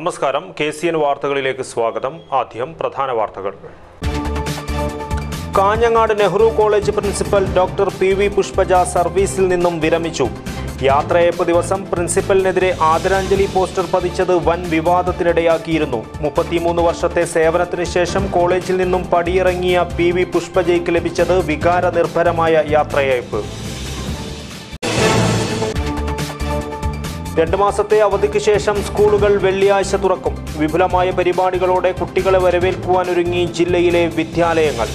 നമസ്കാരം K C N വാർത്തകളിലേക്ക് സ്വാഗതം ആദ്യം പ്രധാന വാർത്തകൾ Kanhangad Nehru college principal doctor P V Pushpaja സർവീസിൽ നിന്നും വിരമിച്ചു യാത്രയയപ്പ് ദിവസം പ്രിൻസിപ്പലിനെതിരെ ആദരാഞ്ജലി പോസ്റ്റർ പതിച്ചത് വൻ വിവാദത്തിനിടയാക്കിയിരുന്നു മുപ്പത്തിമൂന്ന് വർഷത്തെ സേവനത്തിന് ശേഷം കോളേജിൽ നിന്നും പടിയിറങ്ങിയ പി വി പുഷ്പജയ്ക്ക് ലഭിച്ചത് വികാരനിർഭരമായ യാത്രയയപ്പ് രണ്ട് മാസത്തെ അവധിക്ക് ശേഷം സ്കൂളുകൾ വെള്ളിയാഴ്ച തുറക്കും വിപുലമായ പരിപാടികളോടെ കുട്ടികളെ വരവേൽക്കുവാനൊരുങ്ങി ജില്ലയിലെ വിദ്യാലയങ്ങൾ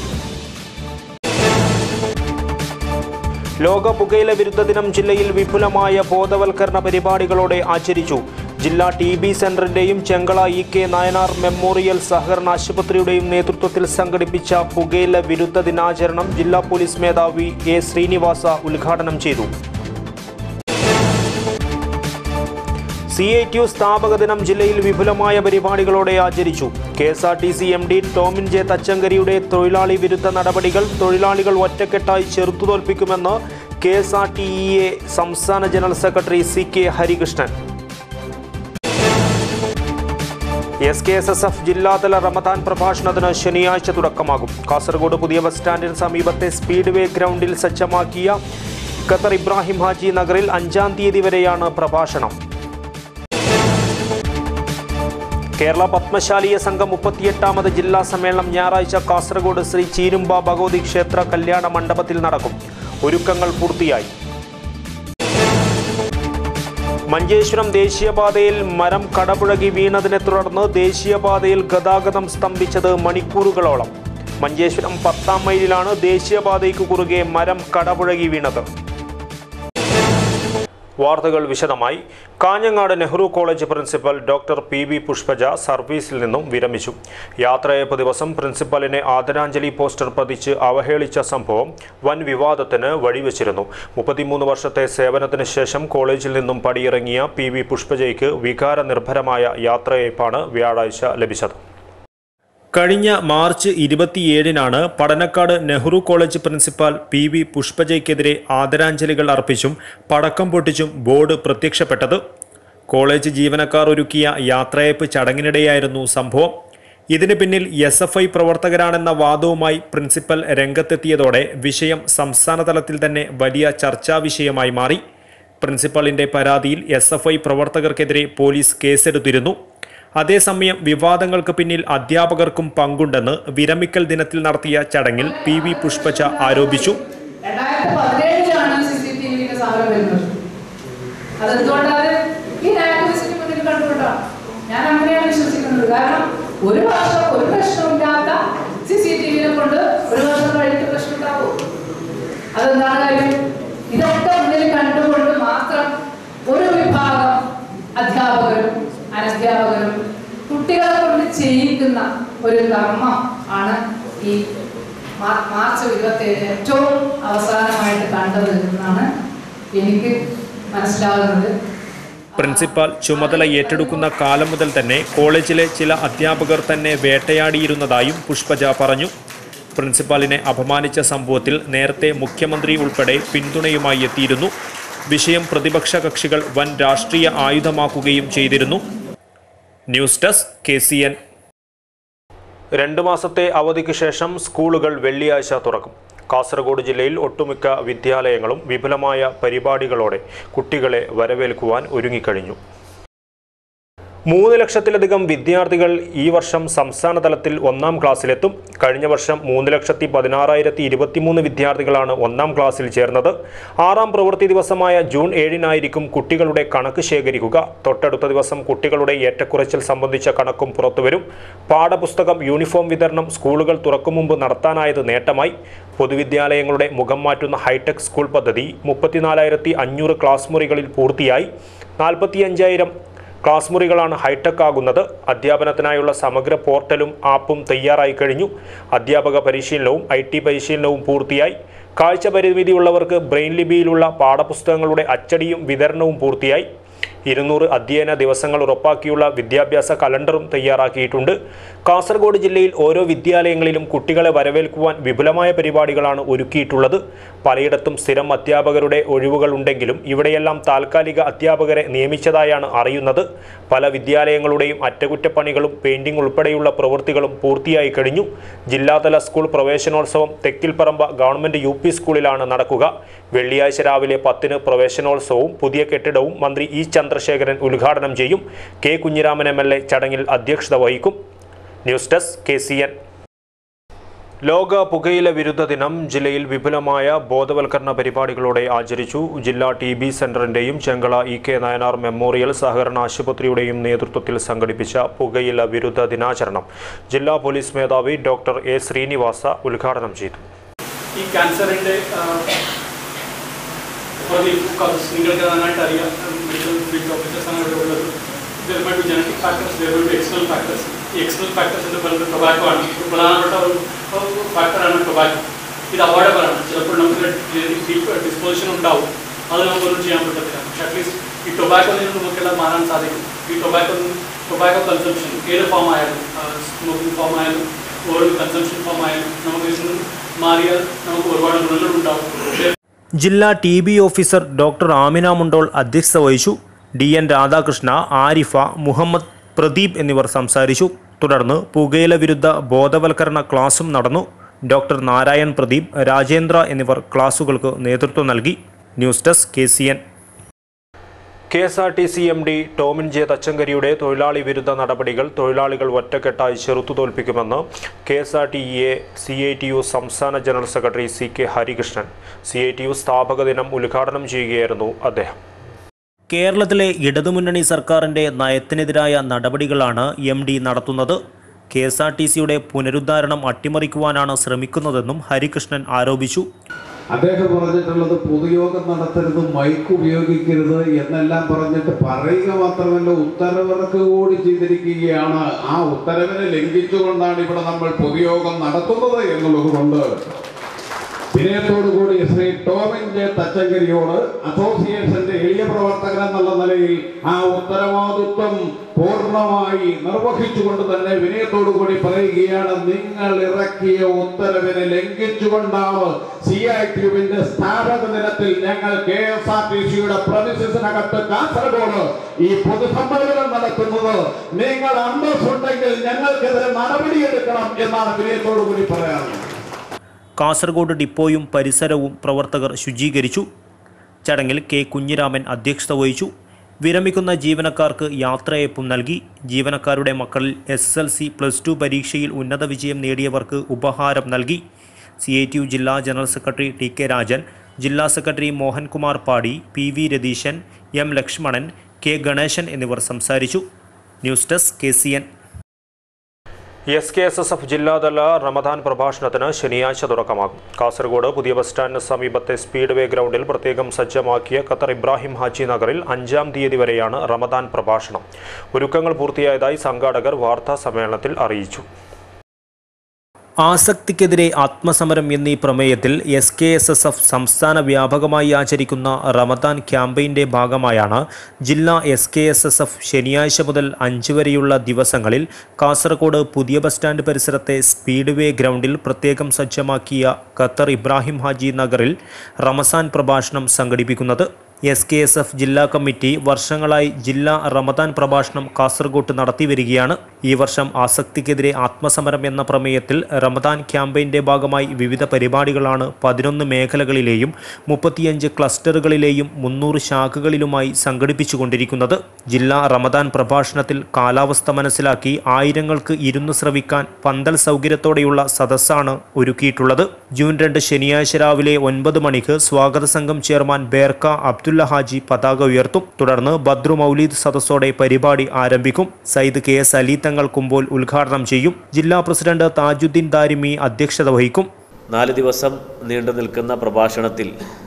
ലോക പുകയില വിരുദ്ധ ദിനം ജില്ലയിൽ വിപുലമായ ബോധവൽക്കരണ പരിപാടികളോടെ ആചരിച്ചു ജില്ലാ ടി ബി സെന്ററിന്റെയും Chengala E K Nayanar memorial സഹകരണ ആശുപത്രിയുടെയും നേതൃത്വത്തിൽ സംഘടിപ്പിച്ച പുകയില വിരുദ്ധ ദിനാചരണം ജില്ലാ പോലീസ് മേധാവി എ ശ്രീനിവാസ ഉദ്ഘാടനം ചെയ്തു സി ഐ ടി യു സ്ഥാപക ദിനം ജില്ലയിൽ വിപുലമായ പരിപാടികളോടെ ആചരിച്ചു K S R T C M D Tomin J തച്ചങ്കരിയുടെ തൊഴിലാളി വിരുദ്ധ നടപടികൾ തൊഴിലാളികൾ ഒറ്റക്കെട്ടായി ചെറുത്തുതോൽപ്പിക്കുമെന്ന് K S R T E A സംസ്ഥാന general secretary C K Harikrishnan S K S S F ജില്ലാതല റമദാൻ പ്രഭാഷണത്തിന് ശനിയാഴ്ച തുടക്കമാകും കാസർഗോഡ് പുതിയ ബസ് സ്റ്റാൻഡിന് സമീപത്തെ സ്പീഡ് വേ ഗ്രൗണ്ടിൽ സജ്ജമാക്കിയ ഖത്തർ ഇബ്രാഹിം ഹാജി നഗറിൽ അഞ്ചാം തീയതി വരെയാണ് പ്രഭാഷണം കേരള പത്മശാലീയ സംഘം മുപ്പത്തിയെട്ടാമത് ജില്ലാ സമ്മേളനം ഞായറാഴ്ച കാസർഗോഡ് ശ്രീ ചീരുമ്പ ഭഗവതി ക്ഷേത്ര കല്യാണ മണ്ഡപത്തിൽ നടക്കും ഒരുക്കങ്ങൾ പൂർത്തിയായി മഞ്ചേശ്വരം ദേശീയപാതയിൽ മരം കടപുഴകി വീണതിനെ തുടർന്ന് ദേശീയപാതയിൽ ഗതാഗതം സ്തംഭിച്ചത് മണിക്കൂറുകളോളം മഞ്ചേശ്വരം പത്താം മൈലിലാണ് ദേശീയപാതയ്ക്ക് കുറുകെ മരം കടപുഴകി വീണത് വാർത്തകൾ വിശദമായി Kanhangad Nehru college principal doctor P V Pushpaja സർവീസിൽ നിന്നും വിരമിച്ചു യാത്രയയപ്പ് ദിവസം പ്രിൻസിപ്പലിനെ ആദരാഞ്ജലി പോസ്റ്റർ പതിച്ച് അവഹേളിച്ച സംഭവം വൻ വിവാദത്തിന് വഴിവെച്ചിരുന്നു മുപ്പത്തിമൂന്ന് വർഷത്തെ സേവനത്തിന് ശേഷം കോളേജിൽ നിന്നും പടിയിറങ്ങിയ പി വി പുഷ്പജയ്ക്ക് വികാരനിർഭരമായ യാത്രയയപ്പാണ് വ്യാഴാഴ്ച ലഭിച്ചത് കഴിഞ്ഞ മാർച്ച് ഇരുപത്തിയേഴിനാണ് Padannakkad Nehru college principal P V പുഷ്പജയ്ക്കെതിരെ ആദരാഞ്ജലികൾ അർപ്പിച്ചും പടക്കം പൊട്ടിച്ചും ബോർഡ് പ്രത്യക്ഷപ്പെട്ടത് കോളേജ് ജീവനക്കാർ ഒരുക്കിയ യാത്രയയപ്പ് ചടങ്ങിനിടെയായിരുന്നു സംഭവം ഇതിന് പിന്നിൽ എസ് എഫ് ഐ പ്രവർത്തകരാണെന്ന വാദവുമായി പ്രിൻസിപ്പൽ രംഗത്തെത്തിയതോടെ വിഷയം സംസ്ഥാന തലത്തിൽ തന്നെ വലിയ ചർച്ചാ വിഷയമായി മാറി പ്രിൻസിപ്പലിന്റെ പരാതിയിൽ എസ് എഫ് ഐ പ്രവർത്തകർക്കെതിരെ പോലീസ് കേസെടുത്തിരുന്നു അതേസമയം വിവാദങ്ങൾക്ക് പിന്നിൽ അധ്യാപകർക്കും പങ്കുണ്ടെന്ന് വിരമിക്കൽ ദിനത്തിൽ നടത്തിയ ചടങ്ങിൽ പി വി പുഷ്പജ ആരോപിച്ചു രണ്ടായിരത്തി പതിനേഴിലാണ് സി സി ടി വിയുടെ സാധനം വരുന്നത് അതെന്തുകൊണ്ടാണ് ഈ ആക്ടിവിസിറ്റി മുന്നിൽ കണ്ടുകൊണ്ടാണ് ഞാൻ അങ്ങനെയാണ് വിശ്വസിക്കുന്നത് കാരണം ഒരു വർഷം ഒരു പ്രശ്നമില്ലാത്ത സി സി ടി വിനെ കൊണ്ട് ഒരു വർഷം കഴിഞ്ഞിട്ട് പ്രശ്നം ഉണ്ടാവും അതെന്താണ് കാര്യം ഇതൊക്കെ മുന്നിൽ കണ്ടുകൊണ്ട് മാത്രം ഒരു വിഭാഗം അധ്യാപകരും അനധ്യാപകരും കുട്ടികളെ കൊണ്ട് ചെയ്യിക്കുന്ന ഒരു കർമ്മം ആണ് ഈ മാ- മാർച്ച് ഇരുപത്തേഴ് ഏറ്റവും അവസാനമായിട്ട് കണ്ടത് എന്നാണ് എനിക്ക് മനസ്സിലാകുന്നത് പ്രിൻസിപ്പാൽ ചുമതല ഏറ്റെടുക്കുന്ന കാലം മുതൽ തന്നെ കോളേജിലെ ചില അധ്യാപകർ തന്നെ വേട്ടയാടിയിരുന്നതായും പുഷ്പജ പറഞ്ഞു പ്രിൻസിപ്പാലിനെ അപമാനിച്ച സംഭവത്തിൽ നേരത്തെ മുഖ്യമന്ത്രി ഉൾപ്പെടെ പിന്തുണയുമായി എത്തിയിരുന്നു വിഷയം പ്രതിപക്ഷ കക്ഷികൾ വൻ രാഷ്ട്രീയ ആയുധമാക്കുകയും ചെയ്തിരുന്നു news desk K C N രണ്ട് മാസത്തെ അവധിക്ക് ശേഷം സ്കൂളുകൾ വെള്ളിയാഴ്ച തുറക്കും കാസർഗോഡ് ജില്ലയിൽ ഒട്ടുമിക്ക വിദ്യാലയങ്ങളും വിപുലമായ പരിപാടികളോടെ കുട്ടികളെ വരവേൽക്കുവാൻ ഒരുങ്ങിക്കഴിഞ്ഞു മൂന്ന് ലക്ഷത്തിലധികം വിദ്യാർത്ഥികൾ ഈ വർഷം സംസ്ഥാന തലത്തിൽ ഒന്നാം ക്ലാസ്സിലെത്തും കഴിഞ്ഞ വർഷം മൂന്ന് ലക്ഷത്തി പതിനാറായിരത്തി ഇരുപത്തിമൂന്ന് വിദ്യാർത്ഥികളാണ് ഒന്നാം ക്ലാസ്സിൽ ചേർന്നത് ആറാം പ്രവൃത്തി ദിവസമായ ജൂൺ ഏഴിനായിരിക്കും കുട്ടികളുടെ കണക്ക് ശേഖരിക്കുക തൊട്ടടുത്ത ദിവസം കുട്ടികളുടെ ഏറ്റക്കുറച്ചിൽ സംബന്ധിച്ച കണക്കും പുറത്തുവരും പാഠപുസ്തകം യൂണിഫോം വിതരണം സ്കൂളുകൾ തുറക്കും മുമ്പ് നടത്താനായത് നേട്ടമായി പൊതുവിദ്യാലയങ്ങളുടെ മുഖം മാറ്റുന്ന ഹൈടെക് സ്കൂൾ പദ്ധതി മുപ്പത്തിനാലായിരത്തി അഞ്ഞൂറ് ക്ലാസ് മുറികളിൽ പൂർത്തിയായി നാൽപ്പത്തിയഞ്ചായിരം ക്ലാസ് മുറികളാണ് ഹൈടെക് ആകുന്നത് അധ്യാപനത്തിനായുള്ള സമഗ്ര പോർട്ടലും ആപ്പും തയ്യാറായി കഴിഞ്ഞു അധ്യാപക പരിശീലനവും ഐ ടി പരിശീലനവും പൂർത്തിയായി കാഴ്ച പരിമിതിയുള്ളവർക്ക് ബ്രെയിൻ ലിപിയിലുള്ള പാഠപുസ്തകങ്ങളുടെ അച്ചടിയും വിതരണവും പൂർത്തിയായി ഇരുന്നൂറ് അധ്യയന ദിവസങ്ങൾ ഉറപ്പാക്കിയുള്ള വിദ്യാഭ്യാസ കലണ്ടറും തയ്യാറാക്കിയിട്ടുണ്ട് കാസർഗോഡ് ജില്ലയിൽ ഓരോ വിദ്യാലയങ്ങളിലും കുട്ടികളെ വരവേൽക്കുവാൻ വിപുലമായ പരിപാടികളാണ് ഒരുക്കിയിട്ടുള്ളത് പലയിടത്തും സ്ഥിരം അധ്യാപകരുടെ ഒഴിവുകൾ ഉണ്ടെങ്കിലും ഇവിടെയെല്ലാം താൽക്കാലിക അധ്യാപകരെ നിയമിച്ചതായാണ് അറിയുന്നത് പല വിദ്യാലയങ്ങളുടെയും അറ്റകുറ്റപ്പണികളും പെയിന്റിംഗ് ഉൾപ്പെടെയുള്ള പ്രവൃത്തികളും പൂർത്തിയായി കഴിഞ്ഞു ജില്ലാതല സ്കൂൾ പ്രവേശനോത്സവം തെക്കിൽപ്പറമ്പ ഗവൺമെന്റ് യു പി സ്കൂളിലാണ് നടക്കുക വെള്ളിയാഴ്ച രാവിലെ പത്തിന് പ്രവേശനോത്സവവും പുതിയ കെട്ടിടവും മന്ത്രി ഇ ചന്ദ്രശേഖരൻ ഉദ്ഘാടനം ചെയ്യും K Kunhiraman M L A ചടങ്ങിൽ അധ്യക്ഷത വഹിക്കും news desk K C N ലോക പുകയില വിരുദ്ധ ദിനം ജില്ലയിൽ വിപുലമായ ബോധവൽക്കരണ പരിപാടികളോടെ ആചരിച്ചു ജില്ലാ ടി ബി സെന്ററിന്റെയും Chengala E K Nayanar memorial സഹകരണ ആശുപത്രിയുടെയും നേതൃത്വത്തിൽ സംഘടിപ്പിച്ച പുകയില വിരുദ്ധ ദിനാചരണം ജില്ലാ പോലീസ് മേധാവി ഡോക്ടർ എ ശ്രീനിവാസ ഉദ്ഘാടനം ചെയ്തു ഈ ക്യാൻസറിൻ്റെ നിങ്ങൾക്ക് നന്നായിട്ട് അറിയാം മെഡിക്കൽ ഫീൽഡ് ഓഫീസേഴ്സ് ആണ് ഇവിടെ ഉള്ളത് there may be genetic factors there will be external factors ഈ എക്സ്റ്റേണൽ ഫാക്ടേഴ്സ് എന്ന് പറയുന്നത് ടൊബാക്കോ ആണ് ഒരു പ്രധാനപ്പെട്ട ഒരു ഫാക്ടറാണ് ടൊബാക്കോ ഇത് അവോയ്ഡബിൾ ആണ് ചിലപ്പോൾ നമുക്ക് ജനറ്റിക് ഡിസ്പോസിഷൻ ഉണ്ടാവും അത് നമുക്കൊന്നും ചെയ്യാൻ പറ്റത്തില്ല പക്ഷെ അറ്റ്ലീസ്റ്റ് ഈ ടൊബാക്കോയിൽ നിന്ന് നമുക്കെല്ലാം മാറാൻ സാധിക്കും ഈ ടൊബാക്കോ ടൊബാക്കോ കൺസംഷൻ ഏത് ഫോം ആയാലും സ്മോക്കിംഗ് ഫോം ആയാലും ഓരോ കൺസംഷൻ ഫോം ആയാലും നമുക്ക് ഇതിൽ നിന്ന് മാറിയാൽ നമുക്ക് ഒരുപാട് ഗുണങ്ങളുണ്ടാവും പക്ഷേ ജില്ലാ T B officer doctor Amina Mundol അധ്യക്ഷത വഹിച്ചു ഡി എൻ രാധാകൃഷ്ണ ആരിഫ മുഹമ്മദ് പ്രദീപ് എന്നിവർ സംസാരിച്ചു തുടർന്ന് പുകയില വിരുദ്ധ ബോധവൽക്കരണ ക്ലാസും നടന്നു ഡോക്ടർ നാരായൺ പ്രദീപ് രാജേന്ദ്ര എന്നിവർ ക്ലാസുകൾക്ക് നേതൃത്വം നൽകി news desk K C N K S R T C M D Tomin J തച്ചങ്കരിയുടെ തൊഴിലാളി വിരുദ്ധ നടപടികൾ തൊഴിലാളികൾ ഒറ്റക്കെട്ടായി ചെറുത്തു തോൽപ്പിക്കുമെന്ന് K S R T A C I T U സംസ്ഥാന general secretary C K Harikrishnan C I T U സ്ഥാപക ദിനം ഉദ്ഘാടനം ചെയ്യുകയായിരുന്നു അദ്ദേഹം കേരളത്തിലെ ഇടതുമുന്നണി സർക്കാരിൻ്റെ നയത്തിനെതിരായ നടപടികളാണ് എം ഡി നടത്തുന്നത് കെ എസ് ആർ ടി സിയുടെ പുനരുദ്ധാരണം അട്ടിമറിക്കുവാനാണ് ശ്രമിക്കുന്നതെന്നും ഹരികൃഷ്ണൻ ആരോപിച്ചു അദ്ദേഹം പറഞ്ഞിട്ടുള്ളത് പൊതുയോഗം നടത്തരുത് മൈക്ക് ഉപയോഗിക്കരുത് എന്നെല്ലാം പറഞ്ഞിട്ട് പറയുക മാത്രമല്ല ഉത്തരവിറക്ക് കൂടി ചെയ്തിരിക്കുകയാണ് ആ ഉത്തരവിനെ ലംഘിച്ചുകൊണ്ടാണ് ഇവിടെ നമ്മൾ പൊതുയോഗം നടത്തുന്നത് എന്നുള്ളത് കൊണ്ട് വിനയത്തോടുകൂടി ശ്രീ ടോമിൻ ജെ തച്ചങ്കരിയോട് അസോസിയേഷന്റെ എളിയ പ്രവർത്തകൻ എന്നുള്ള നിലയിൽ ആ ഉത്തരവാദിത്വം പൂർണ്ണമായി നിർവഹിച്ചുകൊണ്ട് തന്നെ വിനയത്തോടുകൂടി പറയുകയാണ് നിങ്ങൾ ഇറക്കിയ ഉത്തരവിനെ ലംഘിച്ചുകൊണ്ടാണ് സി ഐ ടിയുവിന്റെ സ്ഥാപക ദിനത്തിൽ ഞങ്ങൾ കെ എസ് ആർ ടി സിയുടെ പ്രവിശസിനകത്ത് കാസർഗോഡ് ഈ പൊതുസമ്മേളനം നടത്തുന്നത് നിങ്ങൾ അന്തസ്സുണ്ടെങ്കിൽ ഞങ്ങൾക്കെതിരെ നടപടിയെടുക്കണം എന്നാണ് വിനയത്തോടുകൂടി പറയാറുള്ളത് കാസർഗോഡ് ഡിപ്പോയും പരിസരവും പ്രവർത്തകർ ശുചീകരിച്ചു ചടങ്ങിൽ കെ കുഞ്ഞിരാമൻ അധ്യക്ഷത വഹിച്ചു വിരമിക്കുന്ന ജീവനക്കാർക്ക് യാത്രയയപ്പും നൽകി ജീവനക്കാരുടെ മക്കളിൽ S L C plus two പരീക്ഷയിൽ ഉന്നത വിജയം നേടിയവർക്ക് ഉപഹാരം നൽകി സി ഐ ടി യു ജില്ലാ general secretary T K Rajan ജില്ലാ secretary Mohankumar Padi P V Ratheeshan M Lakshmanan K Ganeshan എന്നിവർ സംസാരിച്ചു news desk K C N S K S S F ജില്ലാതല റമദാൻ പ്രഭാഷണത്തിന് ശനിയാഴ്ച തുടക്കമാകും കാസർഗോഡ് പുതിയ ബസ് സ്റ്റാൻഡിന് സമീപത്തെ സ്പീഡ് വേ ഗ്രൗണ്ടിൽ പ്രത്യേകം സജ്ജമാക്കിയ ഖത്തർ ഇബ്രാഹിം ഹാജി നഗറിൽ അഞ്ചാം തീയതി വരെയാണ് റമദാൻ പ്രഭാഷണം ഒരുക്കങ്ങൾ പൂർത്തിയായതായി സംഘാടകർ വാർത്താ സമ്മേളനത്തിൽ അറിയിച്ചു ആസക്തിക്കെതിരെ ആത്മസമരം എന്നീ പ്രമേയത്തിൽ S K S S F സംസ്ഥാന വ്യാപകമായി ആചരിക്കുന്ന റമദാൻ ക്യാമ്പയിൻ്റെ ഭാഗമായാണ് ജില്ലാ S K S S F ശനിയാഴ്ച മുതൽ അഞ്ച് വരെയുള്ള ദിവസങ്ങളിൽ കാസർഗോഡ് പുതിയ ബസ് സ്റ്റാൻഡ് പരിസരത്തെ സ്പീഡ് വേ ഗ്രൗണ്ടിൽ പ്രത്യേകം സജ്ജമാക്കിയ ഖത്തർ ഇബ്രാഹിം ഹാജി നഗറിൽ റമസാൻ പ്രഭാഷണം സംഘടിപ്പിക്കുന്നത് എസ് കെ എസ് എഫ് ജില്ലാ കമ്മിറ്റി വർഷങ്ങളായി ജില്ലാ റമദാൻ പ്രഭാഷണം കാസർഗോട്ട് നടത്തി വരികയാണ് ഈ വർഷം ആസക്തിക്കെതിരെ ആത്മസമരം എന്ന പ്രമേയത്തിൽ റമദാൻ ക്യാമ്പയിൻ്റെ ഭാഗമായി വിവിധ പരിപാടികളാണ് പതിനൊന്ന് മേഖലകളിലെയും മുപ്പത്തിയഞ്ച് ക്ലസ്റ്ററുകളിലെയും മുന്നൂറ് ശാഖകളിലുമായി സംഘടിപ്പിച്ചുകൊണ്ടിരിക്കുന്നത് ജില്ലാ റമദാൻ പ്രഭാഷണത്തിൽ കാലാവസ്ഥ മനസ്സിലാക്കി ആയിരങ്ങൾക്ക് ഇരുന്ന് ശ്രവിക്കാൻ പന്തൽ സൗകര്യത്തോടെയുള്ള സദസ്സാണ് ഒരുക്കിയിട്ടുള്ളത് ജൂൺ രണ്ട് ശനിയാഴ്ച രാവിലെ ഒൻപത് മണിക്ക് സ്വാഗത സംഘം ചെയർമാൻ ബേർക്ക അബ്ദുല്ല ഹാജി പതാക ഉയർത്തും തുടർന്ന് ബദ്രു മൗലീദ് സദസ്സോടെ പരിപാടി ആരംഭിക്കും സയ്യിദ് കെ എസ് അലി തങ്ങൾ കുമ്പോൾ ഉദ്ഘാടനം ചെയ്യും ജില്ലാ പ്രസിഡന്റ് താജുദ്ദീൻ ദാരിമി അധ്യക്ഷത വഹിക്കും നാല് ദിവസം നീണ്ടു നിൽക്കുന്ന പ്രഭാഷണത്തിൽ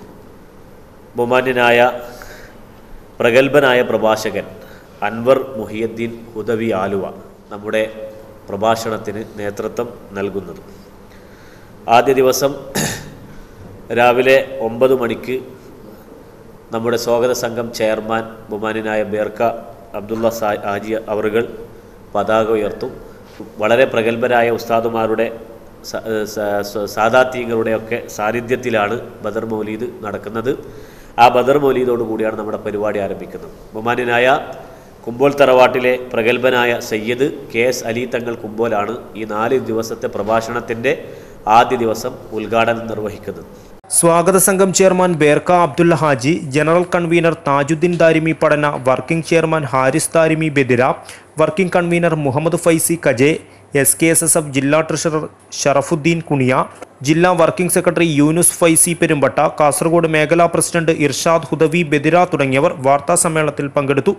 ബഹുമാന്യനായ പ്രഗത്ഭനായ പ്രഭാഷകൻ അൻവർ മുഹിയദ്ദീൻ ഹുദവി ആലുവ നമ്മുടെ പ്രഭാഷണത്തിന് നേതൃത്വം നൽകുന്നത് ആദ്യ ദിവസം രാവിലെ ഒമ്പത് മണിക്ക് നമ്മുടെ സ്വാഗത സംഘം ചെയർമാൻ ബഹുമാനായ ബേർക്ക അബ്ദുള്ള സാ ഹാജി അവറുകൾ പതാക ഉയർത്തും വളരെ പ്രഗത്ഭരായ ഉസ്താദുമാരുടെ സ- സ- സ- സാദാത്യങ്ങളുടെയൊക്കെ സാന്നിധ്യത്തിലാണ് ബദർ മൗലീദ് നടക്കുന്നത് ആ ബദർ മൗലീദോടു കൂടിയാണ് നമ്മുടെ പരിപാടി ആരംഭിക്കുന്നത് ബഹുമാന്യനായ കുമ്പോൽ തറവാട്ടിലെ പ്രഗത്ഭനായ സയ്യിദ് കെ എസ് അലി തങ്ങൾ കുമ്പോലാണ് ഈ നാല് ദിവസത്തെ പ്രഭാഷണത്തിൻ്റെ ആദ്യ ദിവസം ഉദ്ഘാടനം നിർവഹിക്കുന്നത് സ്വാഗത സംഘം chairman Berka Abdullah Haji general convener Thajuddeen Darimi പഠന working chairman Haris Darimi Bedira working convener Muhammad Faizi കജെ S K S S F ജില്ലാ ട്രഷറർ ഷറഫുദ്ദീൻ കുണിയ ജില്ലാ വർക്കിംഗ് സെക്രട്ടറി യൂനുസ് ഫൈസി പെരുമ്പട്ട കാസർഗോഡ് മേഖലാ പ്രസിഡന്റ് ഇർഷാദ് ഹുദവി ബെദിര തുടങ്ങിയവർ വാർത്താസമ്മേളനത്തിൽ പങ്കെടുത്തു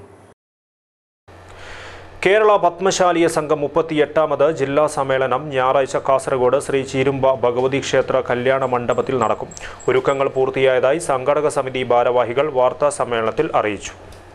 കേരള പത്മശാലിയ സംഘം മുപ്പത്തിയെട്ടാമത് ജില്ലാ സമ്മേളനം ഞായറാഴ്ച കാസർഗോഡ് ശ്രീ ചീരുമ്പ ഭഗവതി ക്ഷേത്ര കല്യാണ മണ്ഡപത്തിൽ നടക്കും ഒരുക്കങ്ങൾ പൂർത്തിയായതായി സംഘടക സമിതി ഭാരവാഹികൾ വാർത്താ സമ്മേളനത്തിൽ അറിയിച്ചു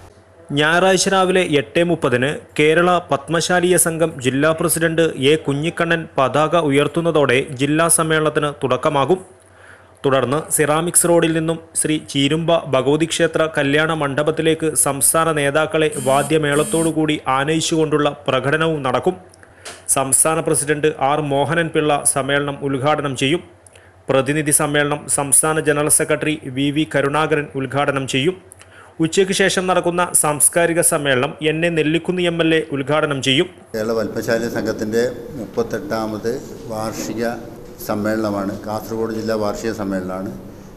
ഞായറാഴ്ച രാവിലെ എട്ട് മുപ്പതിന് കേരള പത്മശാലിയ സംഘം ജില്ലാ പ്രസിഡന്റ് എ കുഞ്ഞിക്കണ്ണൻ പതാക ഉയർത്തുന്നതോടെ ജില്ലാ സമ്മേളനത്തിന് തുടക്കമാകും തുടർന്ന് സിറാമിക്സ് റോഡിൽ നിന്നും ശ്രീ ചീരുമ്പ ഭഗവതി ക്ഷേത്ര കല്യാണ മണ്ഡപത്തിലേക്ക് സംസ്ഥാന നേതാക്കളെ വാദ്യമേളത്തോടുകൂടി ആനയിച്ചുകൊണ്ടുള്ള പ്രകടനവും നടക്കും സംസ്ഥാന പ്രസിഡന്റ് ആർ മോഹനൻ പിള്ള സമ്മേളനം ഉദ്ഘാടനം ചെയ്യും പ്രതിനിധി സമ്മേളനം സംസ്ഥാന general secretary V V Karunakaran ഉദ്ഘാടനം ചെയ്യും ഉച്ചയ്ക്ക് ശേഷം നടക്കുന്ന സാംസ്കാരിക സമ്മേളനം N A Nellikkunnu M L A ഉദ്ഘാടനം ചെയ്യും കേരള വൽപ്പശാല സംഘത്തിൻ്റെ മുപ്പത്തെട്ടാമത് വാർഷിക സമ്മേളനമാണ് കാസർഗോഡ് ജില്ലാ വാർഷിക സമ്മേളനമാണ്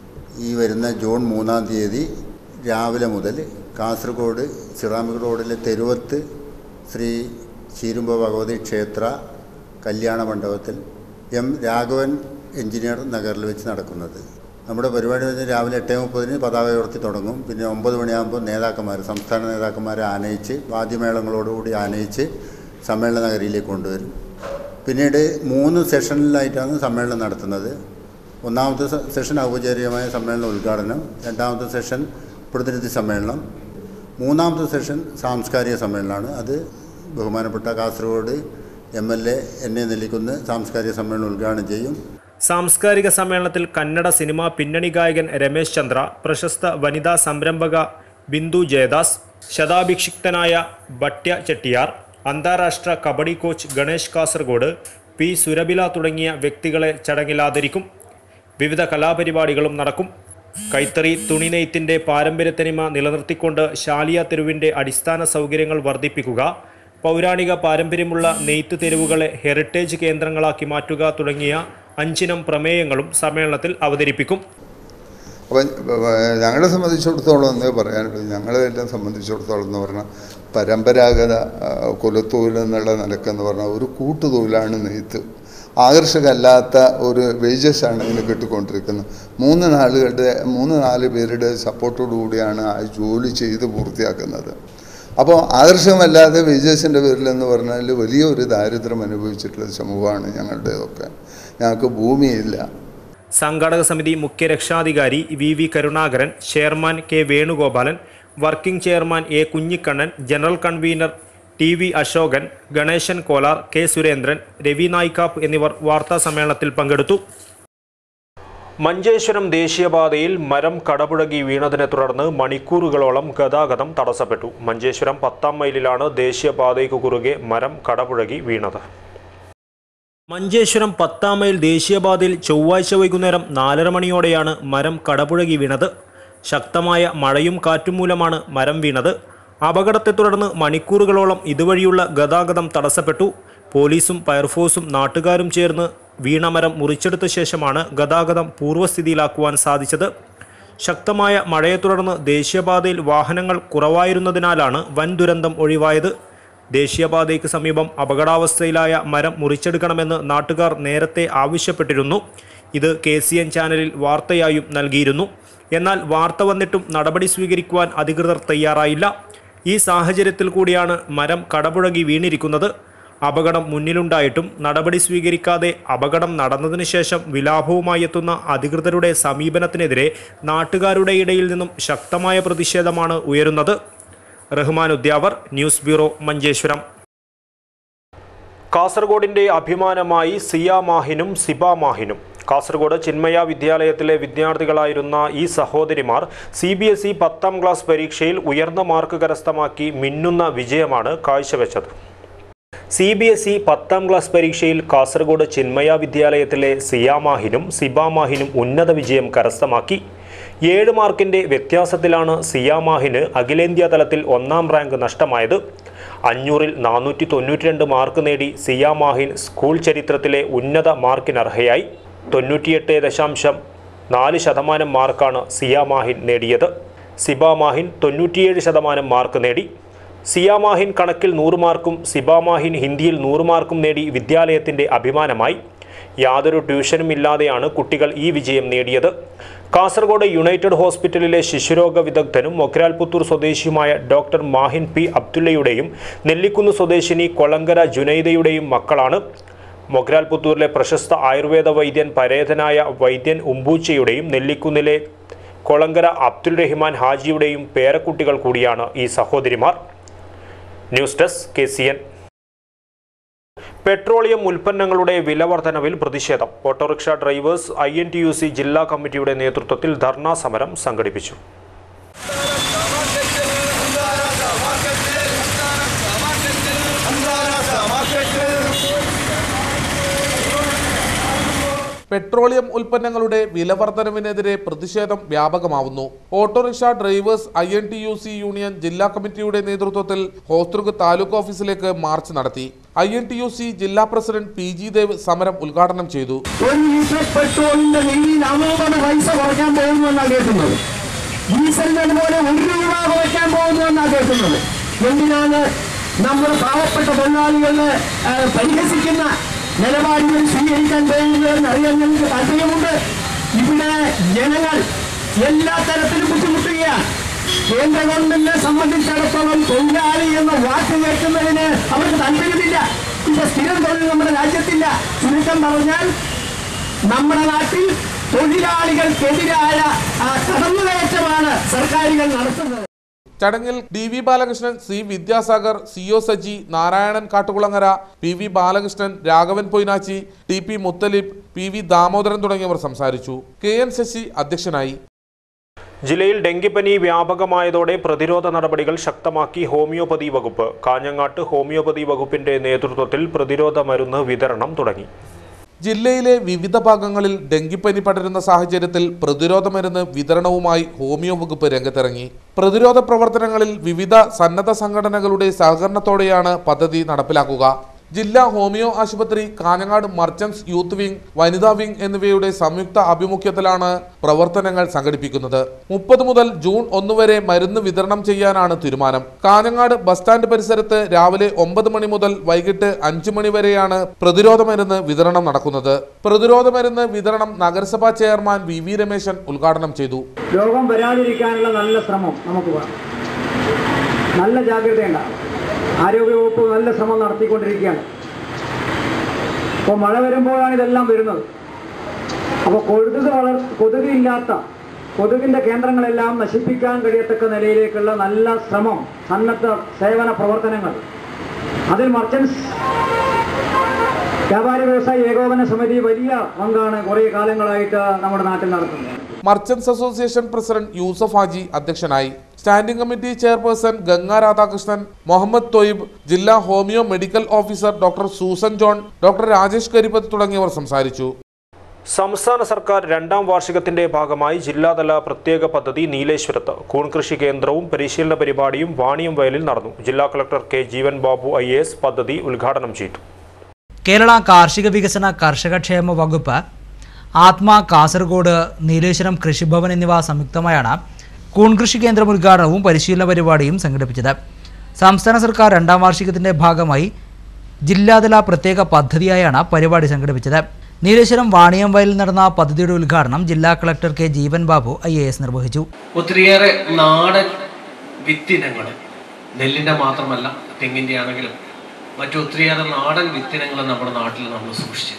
ഈ വരുന്ന ജൂൺ മൂന്നാം തീയതി രാവിലെ മുതൽ കാസർഗോഡ് സിറാമിക് റോഡിലെ തെരുവത്ത് ശ്രീ ചീരുമ്പ ഭഗവതി ക്ഷേത്ര കല്യാണ മണ്ഡപത്തിൽ എം രാഘവൻ എഞ്ചിനീയർ നഗറിൽ വെച്ച് നടക്കുന്നത് നമ്മുടെ പരിപാടി എന്ന് രാവിലെ എട്ടേ മുപ്പതിന് പതാക ഉയർത്തി തുടങ്ങും പിന്നെ ഒമ്പത് മണിയാകുമ്പോൾ നേതാക്കന്മാർ സംസ്ഥാന നേതാക്കന്മാരെ ആനയിച്ച് വാദ്യമേളങ്ങളോടുകൂടി ആനയിച്ച് സമ്മേളന നഗരിയിലേക്ക് കൊണ്ടുവരും പിന്നീട് മൂന്ന് സെഷനിലായിട്ടാണ് സമ്മേളനം നടത്തുന്നത് ഒന്നാമത്തെ സെ- സെഷൻ ഔപചാരികമായ സമ്മേളന ഉദ്ഘാടനം രണ്ടാമത്തെ സെഷൻ പ്രതിനിധി സമ്മേളനം മൂന്നാമത്തെ സെഷൻ സാംസ്കാരിക സമ്മേളനമാണ് അത് ബഹുമാനപ്പെട്ട Kasaragod M L A N A Nellikkunnu സാംസ്കാരിക സമ്മേളനം ഉദ്ഘാടനം ചെയ്യും സാംസ്കാരിക സമ്മേളനത്തിൽ കന്നഡ സിനിമാ പിന്നണി ഗായകൻ രമേശ് ചന്ദ്ര പ്രശസ്ത വനിതാ സംരംഭക ബിന്ദു ജയദാസ് ശതാഭിഷിക്തനായ ഭട്യ ചെട്ടിയാർ അന്താരാഷ്ട്ര കബഡി കോച്ച് ഗണേഷ് കാസർഗോഡ് പി സുരബില തുടങ്ങിയ വ്യക്തികളെ ചടങ്ങിൽ ആദരിക്കും വിവിധ കലാപരിപാടികളും നടക്കും കൈത്തറി തുണിനെയ്ത്തിന്റെ പാരമ്പര്യത്തനിമ നിലനിർത്തിക്കൊണ്ട് ശാലിയ തെരുവിന്റെ അടിസ്ഥാന സൗകര്യങ്ങൾ വർദ്ധിപ്പിക്കുക പൗരാണിക പാരമ്പര്യമുള്ള നെയ്ത്ത് തെരുവുകളെ ഹെറിറ്റേജ് കേന്ദ്രങ്ങളാക്കി മാറ്റുക തുടങ്ങിയ അഞ്ചിനം പ്രമേയങ്ങളും സമ്മേളനത്തിൽ അവതരിപ്പിക്കും അപ്പം ഞങ്ങളെ സംബന്ധിച്ചിടത്തോളം എന്നേ പറയാനുള്ളൂ ഞങ്ങളെല്ലാം സംബന്ധിച്ചിടത്തോളം എന്ന് പറഞ്ഞാൽ പരമ്പരാഗത ആ, കുലത്തൊഴിൽ എന്നുള്ള നിലക്കെന്ന് പറഞ്ഞാൽ ഒരു കൂട്ടുതൊഴിലാണ് നെയ്ത്ത് ആകർഷകമല്ലാത്ത ഒരു വേജസ് ആണ് ഇതിന് കിട്ടിക്കൊണ്ടിരിക്കുന്നത് മൂന്ന് നാളുകളുടെ മൂന്ന് നാല് പേരുടെ സപ്പോർട്ടോടു കൂടിയാണ് ആ ജോലി ചെയ്ത് പൂർത്തിയാക്കുന്നത് അപ്പോൾ ആകർഷകമല്ലാതെ വേജസിൻ്റെ പേരിൽ എന്ന് പറഞ്ഞാൽ വലിയൊരു ദാരിദ്ര്യം അനുഭവിച്ചിട്ടുള്ള സമൂഹമാണ് ഞങ്ങളുടേതൊക്കെ ഞങ്ങൾക്ക് ഭൂമിയില്ല സംഘാടക സമിതി മുഖ്യ രക്ഷാധികാരി V V Karunakaran chairman K Venugopalan working chairman A Kunhikannan general convener T V Ashokan Ganeshan Kolar K Surendran Ravi Naikkap എന്നിവർ വാർത്താ സമ്മേളനത്തിൽ പങ്കെടുത്തു മഞ്ചേശ്വരം ദേശീയപാതയിൽ മരം കടപുഴകി വീണതിനെ തുടർന്ന് മണിക്കൂറുകളോളം ഗതാഗതം തടസ്സപ്പെട്ടു മഞ്ചേശ്വരം പത്താം മൈലിലാണ് ദേശീയപാതയ്ക്ക് കുറുകെ മരം കടപുഴകി വീണത് മഞ്ചേശ്വരം പത്താം മൈൽ ദേശീയപാതയിൽ ചൊവ്വാഴ്ച വൈകുന്നേരം നാലര മണിയോടെയാണ് മരം കടപുഴകി വീണത് ശക്തമായ മഴയും കാറ്റും മൂലമാണ് മരം വീണത് അപകടത്തെ തുടർന്ന് മണിക്കൂറുകളോളം ഇതുവഴിയുള്ള ഗതാഗതം തടസ്സപ്പെട്ടു പോലീസും ഫയർഫോഴ്സും നാട്ടുകാരും ചേർന്ന് വീണ മരം മുറിച്ചെടുത്ത ശേഷമാണ് ഗതാഗതം പൂർവ്വസ്ഥിതിയിലാക്കുവാൻ സാധിച്ചത് ശക്തമായ മഴയെ തുടർന്ന് ദേശീയപാതയിൽ വാഹനങ്ങൾ കുറവായിരുന്നതിനാലാണ് വൻ ദുരന്തം ഒഴിവായത് ദേശീയപാതയ്ക്ക് സമീപം അപകടാവസ്ഥയിലായ മരം മുറിച്ചെടുക്കണമെന്ന് നാട്ടുകാർ നേരത്തെ ആവശ്യപ്പെട്ടിരുന്നു ഇത് കെ സി എൻ ചാനലിൽ വാർത്തയായും നൽകിയിരുന്നു എന്നാൽ വാർത്ത വന്നിട്ടും നടപടി സ്വീകരിക്കുവാൻ അധികൃതർ തയ്യാറായില്ല ഈ സാഹചര്യത്തിൽ കൂടിയാണ് മരം കടപുഴകി വീണിരിക്കുന്നത് അപകടം മുന്നിലുണ്ടായിട്ടും നടപടി സ്വീകരിക്കാതെ അപകടം നടന്നതിനു ശേഷം വിലാപവുമായി എത്തുന്ന അധികൃതരുടെ സമീപനത്തിനെതിരെ നാട്ടുകാരുടെ ഇടയിൽ നിന്നും ശക്തമായ പ്രതിഷേധമാണ് ഉയരുന്നത് റഹ്മാൻ ഉദ്യാവർ ന്യൂസ് ബ്യൂറോ മഞ്ചേശ്വരം കാസർഗോഡിന്റെ അഭിമാനമായി സിയ മാഹിനും സിബ മാഹിനും കാസർഗോഡ് ചിന്മയ വിദ്യാലയത്തിലെ വിദ്യാർത്ഥികളായിരുന്ന ഈ സഹോദരിമാർ സി ബി എസ് ഇ പത്താം ക്ലാസ് പരീക്ഷയിൽ ഉയർന്ന മാർക്ക് കരസ്ഥമാക്കി മിന്നുന്ന വിജയമാണ് കാഴ്ചവെച്ചത് സി ബി എസ് ഇ പത്താം ക്ലാസ് പരീക്ഷയിൽ കാസർഗോഡ് ചിന്മയ വിദ്യാലയത്തിലെ സിയാമാഹിനും സിബാമാഹിനും ഉന്നത വിജയം കരസ്ഥമാക്കി ഏഴ് മാർക്കിന്റെ വ്യത്യാസത്തിലാണ് സിയാമാഹിന് അഖിലേന്ത്യാ തലത്തിൽ ഒന്നാം റാങ്ക് നഷ്ടമായത് അഞ്ഞൂറിൽ നാനൂറ്റി തൊണ്ണൂറ്റി രണ്ട് മാർക്ക് നേടി സിയാമാഹിൻ സ്കൂൾ ചരിത്രത്തിലെ ഉന്നത മാർക്കിനർഹയായി തൊണ്ണൂറ്റിയെട്ട് ദശാംശം നാല് ശതമാനം മാർക്കാണ് സിയാമാഹിൻ നേടിയത് സിബാമാഹിൻ തൊണ്ണൂറ്റിയേഴ് ശതമാനം മാർക്ക് നേടി സിയാമാഹിൻ കണക്കിൽ നൂറ് മാർക്കും സിബാമാഹിൻ ഹിന്ദിയിൽ നൂറ് മാർക്കും നേടി വിദ്യാലയത്തിൻ്റെ അഭിമാനമായി യാതൊരു ട്യൂഷനും ഇല്ലാതെയാണ് കുട്ടികൾ ഈ വിജയം നേടിയത് കാസർഗോഡ് യുണൈറ്റഡ് ഹോസ്പിറ്റലിലെ ശിശുരോഗ വിദഗ്ധനും മൊഗ്രാൽപുത്തൂർ സ്വദേശിയുമായ ഡോക്ടർ മാഹിൻ പി അബ്ദുള്ളയുടെയും നെല്ലിക്കുന്ന് സ്വദേശിനി കൊളങ്കര ജുനൈദയുടെയും മക്കളാണ് മൊഗ്രാൽപുത്തൂരിലെ പ്രശസ്ത ആയുർവേദ വൈദ്യൻ പരേതനായ വൈദ്യൻ ഉമ്പൂച്ചയുടെയും നെല്ലിക്കുന്നിലെ കൊളങ്കര അബ്ദുൽ റഹ്മാൻ ഹാജിയുടെയും പേരക്കുട്ടികൾ കൂടിയാണ് ഈ സഹോദരിമാർ news desk K C N petroleum ഉൽപ്പന്നങ്ങളുടെ വില വർധനവിൽ പ്രതിഷേധം autorickshaw drivers I N T U C ജില്ലാ കമ്മിറ്റിയുടെ നേതൃത്വത്തിൽ ധർണാ സമരം സംഘടിപ്പിച്ചു പെട്രോളിയം ഉൽപ്പന്നങ്ങളുടെ വിലവർധനവിനെതിരെ പ്രതിഷേധം വ്യാപകമാവുന്നു autorickshaw drivers I N T U C union ജില്ലാ കമ്മിറ്റിയുടെ നേതൃത്വത്തിൽ ഹോസ്തൃക് താലൂക്ക് ഓഫീസിലേക്ക് മാർച്ച് നടത്തി I N T U C ജില്ലാ പ്രസിഡന്റ് പി ജി ദേവ് സമരം ഉദ്ഘാടനം ചെയ്തു ഒരു ലിറ്റർ പെട്രോളിന്റെ നികുതി അറുപത് പൈസ കുറയ്ക്കാൻ പോകുന്നു എന്നാണ് കേൾക്കുന്നത് ഡീസലിന് അതുപോലെ ഒരു രൂപ കുറയ്ക്കാൻ പോകുന്നു എന്നാണ് കേൾക്കുന്നത് എന്തിനാണ് നമ്മുടെ പാവപ്പെട്ട തൊഴിലാളികളെ ആ, പരിഹസിക്കുന്ന നിലപാടുകൾ സ്വീകരിക്കാൻ പോകുന്നതെന്ന് അറിയാൻ ഞങ്ങൾക്ക് താല്പര്യമുണ്ട് ഇവിടെ ജനങ്ങൾ എല്ലാ തരത്തിലും ബുദ്ധിമുട്ടുകയാണ് കേന്ദ്ര ഗവൺമെന്റിനെ സംബന്ധിച്ചിടത്തോളം തൊഴിലാളി എന്ന വാക്ക് കേൾക്കുന്നതിന് അവർക്ക് താല്പര്യമില്ല ഇപ്പൊ സ്ഥിരം തൊഴിൽ നമ്മുടെ രാജ്യത്തില്ല ചുരുക്കം പറഞ്ഞാൽ നമ്മുടെ നാട്ടിൽ തൊഴിലാളികൾക്കെതിരായ ആ, കടന്നുകയറ്റമാണ് സർക്കാരുകൾ നടത്തുന്നത് ചടങ്ങിൽ D V Balakrishnan C Vidyasagar C O Saji Narayanan Kattukulangara P V Balakrishnan Raghavan Poinachi T P Muthalib P V Damodaran തുടങ്ങിയവർ സംസാരിച്ചു കെ എൻ ശശി അധ്യക്ഷനായി ജില്ലയിൽ ഡെങ്കിപ്പനി വ്യാപകമായതോടെ പ്രതിരോധ നടപടികൾ ശക്തമാക്കി ഹോമിയോപ്പതി വകുപ്പ് കാഞ്ഞങ്ങാട്ട് ഹോമിയോപ്പതി വകുപ്പിന്റെ നേതൃത്വത്തിൽ പ്രതിരോധ മരുന്ന് വിതരണം തുടങ്ങി ജില്ലയിലെ വിവിധ ഭാഗങ്ങളിൽ ഡെങ്കിപ്പനി പടരുന്ന സാഹചര്യത്തിൽ പ്രതിരോധ മരുന്ന് വിതരണവുമായി ഹോമിയോ വകുപ്പ് രംഗത്തിറങ്ങി പ്രതിരോധ പ്രവർത്തനങ്ങളിൽ വിവിധ സന്നദ്ധ സംഘടനകളുടെ സഹകരണത്തോടെയാണ് പദ്ധതി നടപ്പിലാക്കുക ജില്ലാ ഹോമിയോ ആശുപത്രി കാഞ്ഞങ്ങാട് മർച്ചന്റ്സ് യൂത്ത് വിംഗ് വനിതാ വിംഗ് എന്നിവയുടെ സംയുക്ത ആഭിമുഖ്യത്തിലാണ് പ്രവർത്തനങ്ങൾ സംഘടിപ്പിക്കുന്നത് മുപ്പത് മുതൽ ജൂൺ ഒന്ന് വരെ മരുന്ന് വിതരണം ചെയ്യാനാണ് തീരുമാനം കാഞ്ഞങ്ങാട് ബസ് സ്റ്റാൻഡ് പരിസരത്ത് രാവിലെ ഒമ്പത് മണി മുതൽ വൈകിട്ട് അഞ്ചു മണി വരെയാണ് പ്രതിരോധ മരുന്ന് വിതരണം നടക്കുന്നത് പ്രതിരോധ മരുന്ന് വിതരണം നഗരസഭാ ചെയർമാൻ വി വി രമേശൻ ഉദ്ഘാടനം ചെയ്തു രോഗം വരാതിരിക്കാനുള്ള നല്ല ശ്രമം നമുക്ക് വേണം നല്ല ജാഗ്രതയുണ്ടാകും ആരോഗ്യവകുപ്പ് നല്ല ശ്രമം നടത്തിക്കൊണ്ടിരിക്കുകയാണ് അപ്പോൾ മഴ വരുമ്പോഴാണ് ഇതെല്ലാം വരുന്നത് അപ്പോൾ കൊതുക് വളർ കൊതുകില്ലാത്ത കൊതുകിൻ്റെ കേന്ദ്രങ്ങളെല്ലാം നശിപ്പിക്കാൻ കഴിയത്തക്ക നിലയിലേക്കുള്ള നല്ല ശ്രമം സന്നദ്ധ സേവന പ്രവർത്തനങ്ങൾ അതിൽ മർച്ചൻസ് വ്യാപാരി വ്യവസായ ഏകോപന സമിതി വലിയ പങ്കാണ് കുറേ കാലങ്ങളായിട്ട് നമ്മുടെ നാട്ടിൽ നടത്തുന്നത് merchants association president Yusuf Haji അധ്യക്ഷനായി standing committee chairperson Ganga Radhakrishnan Muhammad Thoyib ജില്ലാ homeo medical officer doctor Susan John doctor Rajesh Karippath തുടങ്ങിയവർ സംസാരിച്ചു സംസ്ഥാന സർക്കാർ രണ്ടാം വാർഷികത്തിന്റെ ഭാഗമായി ജില്ലാതല പ്രത്യേക പദ്ധതി നീലേശ്വരത്ത് കൂൺ കൃഷി കേന്ദ്രവും പരിശീലന പരിപാടിയും വാണിയം വയലിൽ നടന്നു ജില്ലാ collector K Jeevan Babu I പദ്ധതി ഉദ്ഘാടനം ചെയ്തു കേരള കാർഷിക വികസന കർഷകക്ഷേമ വകുപ്പ് ആത്മ കാസർഗോഡ് നീലേശ്വരം കൃഷിഭവൻ എന്നിവ സംയുക്തമായാണ് കൂൺകൃഷി കേന്ദ്രം ഉദ്ഘാടനവും പരിശീലന പരിപാടിയും സംഘടിപ്പിച്ചത് സംസ്ഥാന സർക്കാർ രണ്ടാം വാർഷികത്തിന്റെ ഭാഗമായി ജില്ലാതല പ്രത്യേക പദ്ധതിയായാണ് പരിപാടി സംഘടിപ്പിച്ചത് നീലേശ്വരം വാണിയം വയലിൽ നടന്ന പദ്ധതിയുടെ ഉദ്ഘാടനം ജില്ലാ collector K Jeevan Babu I നിർവഹിച്ചു ഒത്തിരിയേറെ നാടൻ വിത്തിനങ്ങൾ നെല്ലിൻ്റെ മാത്രമല്ല തെങ്ങിൻ്റെ ആണെങ്കിലും മറ്റു ഒത്തിരിയേറെ നാടൻ വിത്തിനങ്ങൾ നമ്മുടെ നാട്ടിൽ നമ്മൾ സൂക്ഷിച്ചു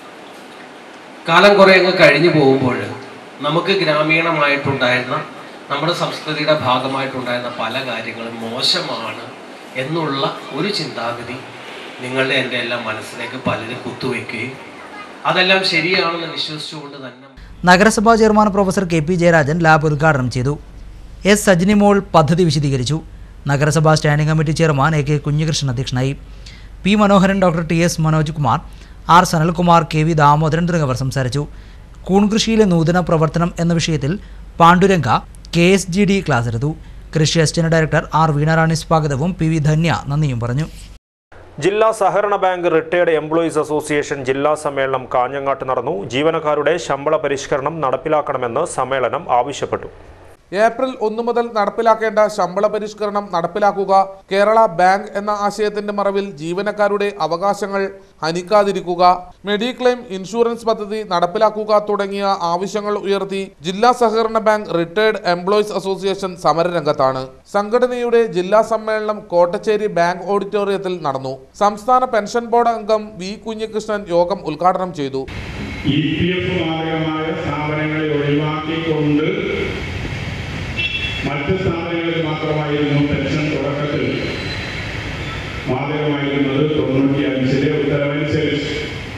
കാലം കുറേ അങ്ങ് കഴിഞ്ഞു പോകുമ്പോൾ നമുക്ക് ഗ്രാമീണമായിട്ടുണ്ടായിരുന്ന നമ്മുടെ സംസ്കൃതിയുടെ ഭാഗമായിട്ടുണ്ടായിരുന്ന പല കാര്യങ്ങളും മോശമാണ് എന്നുള്ള ഒരു ചിന്താഗതി നിങ്ങളുടെ എൻ്റെ എല്ലാം മനസ്സിലേക്ക് പലരും കുത്തുവയ്ക്കുകയും അതെല്ലാം ശരിയാണെന്ന് വിശ്വസിച്ചുകൊണ്ട് തന്നെ നഗരസഭാ chairman professor K P Jayarajan lab ഉദ്ഘാടനം ചെയ്തു എസ് സജിനിമോൾ പദ്ധതി വിശദീകരിച്ചു നഗരസഭാ standing committee chairman A K Kunhikrishnan അധ്യക്ഷനായി P Manoharan doctor T S Manoj Kumar R Sanalkumar K V Damodaran തുടങ്ങിയവർ സംസാരിച്ചു കൂൺകൃഷിയിലെ നൂതന പ്രവർത്തനം എന്ന വിഷയത്തിൽ Panduranga K S G D class എടുത്തു കൃഷി അസിസ്റ്റന്റ് ഡയറക്ടർ ആർ വീണറാണി സ്വാഗതവും പി വി ധന്യ നന്ദിയും പറഞ്ഞു ജില്ലാ സഹകരണ ബാങ്ക് റിട്ടയർഡ് എംപ്ലോയീസ് അസോസിയേഷൻ ജില്ലാ സമ്മേളനം കാഞ്ഞങ്ങാട്ട് നടന്നു ജീവനക്കാരുടെ ശമ്പള പരിഷ്കരണം നടപ്പിലാക്കണമെന്ന് സമ്മേളനം ആവശ്യപ്പെട്ടു ഏപ്രിൽ ഒന്ന് മുതൽ നടപ്പിലാക്കേണ്ട ശമ്പള പരിഷ്കരണം നടപ്പിലാക്കുക കേരള ബാങ്ക് എന്ന ആശയത്തിന്റെ മറവിൽ ജീവനക്കാരുടെ അവകാശങ്ങൾ ഹനിക്കാതിരിക്കുക മെഡിക്ലെയിം ഇൻഷുറൻസ് പദ്ധതി നടപ്പിലാക്കുക തുടങ്ങിയ ആവശ്യങ്ങൾ ഉയർത്തി ജില്ലാ സഹകരണ ബാങ്ക് റിട്ടയർഡ് എംപ്ലോയീസ് അസോസിയേഷൻ സമരരംഗത്താണ് സംഘടനയുടെ ജില്ലാ സമ്മേളനം കോട്ടച്ചേരി ബാങ്ക് ഓഡിറ്റോറിയത്തിൽ നടന്നു സംസ്ഥാന പെൻഷൻ ബോർഡ് അംഗം വി കുഞ്ഞികൃഷ്ണൻ യോഗം ഉദ്ഘാടനം ചെയ്തു ഇ പി എഫ് മാരകമായ സ്ഥാപനങ്ങളെ ഒഴിവാക്കിക്കൊണ്ട് മറ്റ് സ്ഥാപനങ്ങളിൽ മാത്രമായിരുന്നു പെൻഷൻ തുടക്കത്തിൽ മാതകമായിരുന്നത് തൊണ്ണൂറ്റി അഞ്ചിലെ ഉത്തരവനുസരിച്ച്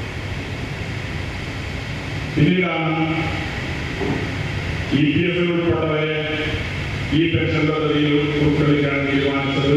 പിന്നീടാണ് ഇ പി എഫിൽ ഉൾപ്പെട്ടവരെ ഈ പെൻഷൻ പദ്ധതിയിൽ ഉൾക്കൊള്ളിക്കാൻ തീരുമാനിച്ചത്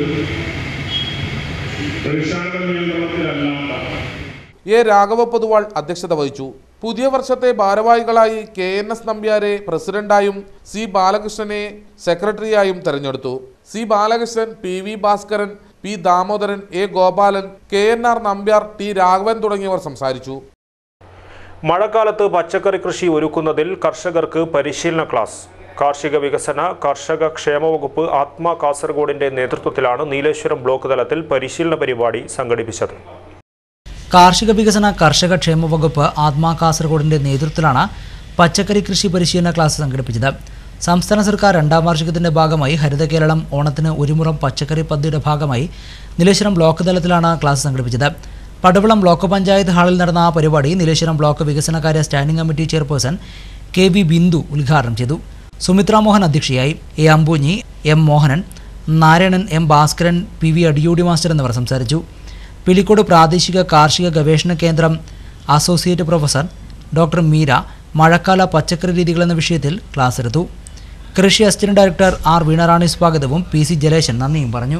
പ്രതിഷാധ നിയന്ത്രണത്തിലല്ലാത്ത എ രാഘവ പൊതുവാൾ അധ്യക്ഷത വഹിച്ചു പുതിയ വർഷത്തെ ഭാരവാഹികളായി കെ എൻ എസ് നമ്പ്യാരെ പ്രസിഡന്റായും സി ബാലകൃഷ്ണനെ സെക്രട്ടറിയായും തെരഞ്ഞെടുത്തു C Balakrishnan P V Bhaskaran P Damodaran A Gopalan K N R Nambiar T Raghavan തുടങ്ങിയവർ സംസാരിച്ചു മഴക്കാലത്ത് പച്ചക്കറി കൃഷി ഒരുക്കുന്നതിൽ കർഷകർക്ക് പരിശീലന ക്ലാസ് കാർഷിക വികസന കർഷക ക്ഷേമ വകുപ്പ് ആത്മ കാസർഗോഡിന്റെ നേതൃത്വത്തിലാണ് നീലേശ്വരം ബ്ലോക്ക് തലത്തിൽ പരിശീലന പരിപാടി സംഘടിപ്പിച്ചത് കാർഷിക വികസന കർഷക ക്ഷേമ വകുപ്പ് ആത്മാ കാസർഗോഡിന്റെ നേതൃത്വത്തിലാണ് പച്ചക്കറി കൃഷി പരിശീലന ക്ലാസ് സംഘടിപ്പിച്ചത് സംസ്ഥാന സർക്കാർ രണ്ടാം വാർഷികത്തിന്റെ ഭാഗമായി ഹരിത കേരളം ഓണത്തിന് ഒരുമുറം പച്ചക്കറി പദ്ധതിയുടെ ഭാഗമായി നീലേശ്വരം ബ്ലോക്ക് തലത്തിലാണ് ക്ലാസ് സംഘടിപ്പിച്ചത് പടവളം ബ്ലോക്ക് പഞ്ചായത്ത് ഹാളിൽ നടന്ന പരിപാടി നീലേശ്വരം ബ്ലോക്ക് വികസനകാര്യ standing committee chairperson K V Bindu ഉദ്ഘാടനം ചെയ്തു സുമിത്ര മോഹൻ അധ്യക്ഷയായി A Ambunhi M Mohanan Narayanan M Bhaskaran P V Adiyodi master എന്നിവർ സംസാരിച്ചു പിലിക്കോട് പ്രാദേശിക കാർഷിക ഗവേഷണ കേന്ദ്രം അസോസിയേറ്റ് പ്രൊഫസർ ഡോക്ടർ മീര മഴക്കാല പച്ചക്കറി രീതികൾ എന്ന വിഷയത്തിൽ ക്ലാസ് എടുത്തു കൃഷി അസിസ്റ്റന്റ് ഡയറക്ടർ ആർ വീണറാണി സ്വാഗതവും പി സി ജലേശൻ നന്ദിയും പറഞ്ഞു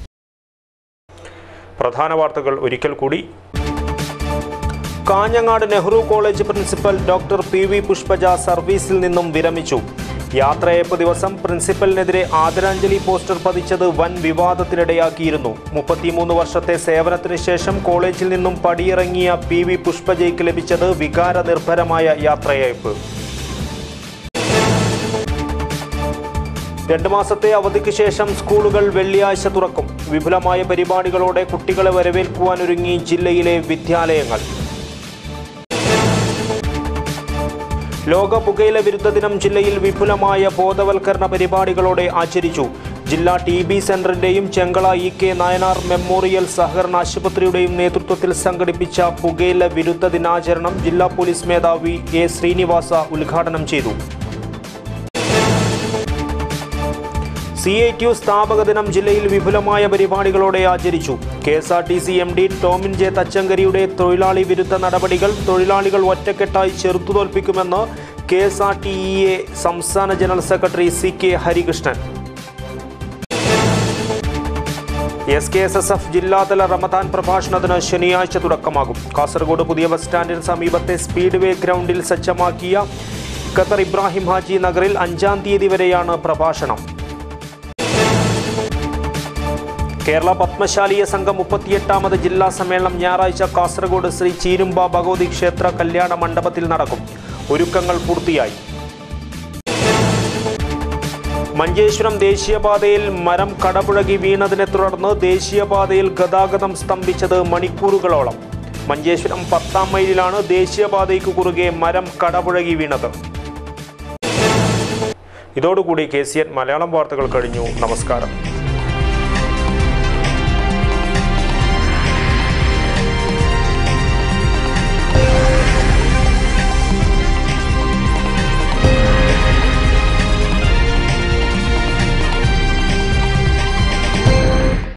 പ്രധാന വാർത്തകൾ ഒരിക്കൽ കൂടി Kanhangad Nehru college principal doctor P V Pushpaja സർവീസിൽ നിന്നും വിരമിച്ചു യാത്രയയപ്പ് ദിവസം പ്രിൻസിപ്പലിനെതിരെ ആദരാഞ്ജലി പോസ്റ്റർ പതിച്ചത് വൻ വിവാദത്തിനിടയാക്കിയിരുന്നു മുപ്പത്തിമൂന്ന് വർഷത്തെ സേവനത്തിന് ശേഷം കോളേജിൽ നിന്നും പടിയിറങ്ങിയ പി വി പുഷ്പജയ്ക്ക് ലഭിച്ചത് വികാരനിർഭരമായ യാത്രയയപ്പ് രണ്ട് മാസത്തെ അവധിക്ക് ശേഷം സ്കൂളുകൾ വെള്ളിയാഴ്ച തുറക്കും വിപുലമായ പരിപാടികളോടെ കുട്ടികളെ വരവേൽക്കുവാനൊരുങ്ങി ജില്ലയിലെ വിദ്യാലയങ്ങൾ ലോക പുകയില വിരുദ്ധ ദിനം ജില്ലയിൽ വിപുലമായ ബോധവൽക്കരണ പരിപാടികളോടെ ആചരിച്ചു ജില്ലാ ടി ബി സെന്ററിന്റെയും Chengala E K Nayanar memorial സഹകരണ ആശുപത്രിയുടെയും നേതൃത്വത്തിൽ സംഘടിപ്പിച്ച പുകയില വിരുദ്ധ ദിനാചരണം ജില്ലാ പോലീസ് മേധാവി എ ശ്രീനിവാസ ഉദ്ഘാടനം ചെയ്തു സി ഐ ടി യു സ്ഥാപക ദിനം ജില്ലയിൽ വിപുലമായ പരിപാടികളോടെ ആചരിച്ചു K S R T C M D Tomin J തച്ചങ്കരിയുടെ തൊഴിലാളി വിരുദ്ധ നടപടികൾ തൊഴിലാളികൾ ഒറ്റക്കെട്ടായി ചെറുത്തുതോൽപ്പിക്കുമെന്ന് K S R T E A സംസ്ഥാന general secretary C K Harikrishnan S K S S F ജില്ലാതല റമദാൻ പ്രഭാഷണത്തിന് ശനിയാഴ്ച തുടക്കമാകും കാസർഗോഡ് പുതിയ ബസ് സ്റ്റാൻഡിന് സമീപത്തെ സ്പീഡ് വേ ഗ്രൗണ്ടിൽ സജ്ജമാക്കിയ ഖത്തർ ഇബ്രാഹിം ഹാജി നഗറിൽ അഞ്ചാം തീയതി വരെയാണ് പ്രഭാഷണം കേരള പത്മശാലീയ സംഘം മുപ്പത്തിയെട്ടാമത് ജില്ലാ സമ്മേളനം ഞായറാഴ്ച കാസർഗോഡ് ശ്രീ ചീരുമ്പ ഭഗവതി ക്ഷേത്ര കല്യാണ മണ്ഡപത്തിൽ നടക്കും ഒരുക്കങ്ങൾ പൂർത്തിയായി മഞ്ചേശ്വരം ദേശീയപാതയിൽ മരം കടപുഴകി വീണതിനെ തുടർന്ന് ദേശീയപാതയിൽ ഗതാഗതം സ്തംഭിച്ചത് മണിക്കൂറുകളോളം മഞ്ചേശ്വരം പത്താം മൈലിലാണ് ദേശീയപാതയ്ക്ക് കുറുകെ മരം കടപുഴകി വീണത് ഇതോടുകൂടി കെ സി എൻ മലയാളം വാർത്തകൾ കഴിഞ്ഞു നമസ്കാരം